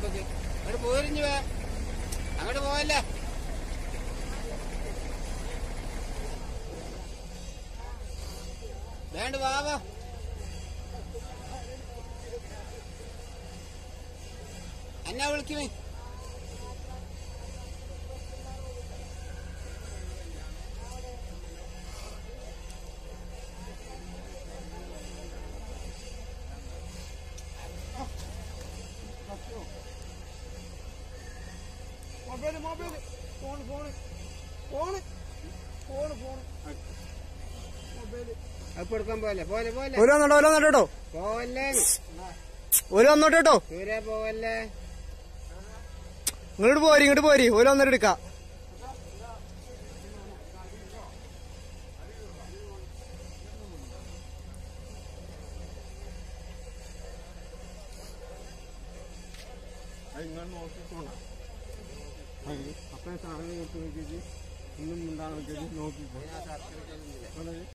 നമുക്ക് അങ്ങോട്ട് പോരിഞ്ഞു വേ അങ്ങോട്ട് പോവല്ലേ വേണ്ട വാവാ എന്നാ വിളിക്കുമേ mobile mobile phone phone phone phone phone mobile അപ്പൊ എടുക്കാൻ പോലെ പോലെ പോലെ ഒരു വന്നോട്ടോ ഒരു വന്നോട്ടോ പോവല്ലേ ഒരു വന്നോട്ടോ കേട്ടോ സൂര്യ പോവല്ലേ ഇങ്ങോട്ട് പോരി ഇങ്ങോട്ട് പോരി ഒരു വന്നിട്ട് എടുക്കാം ഇങ്ങനെ നോക്കിക്കോണം അപ്പഴേ സാധനം കൊടുത്ത് നോക്കിയിട്ട് ഇന്നും ഉണ്ടാകുന്ന നോക്കിക്കോ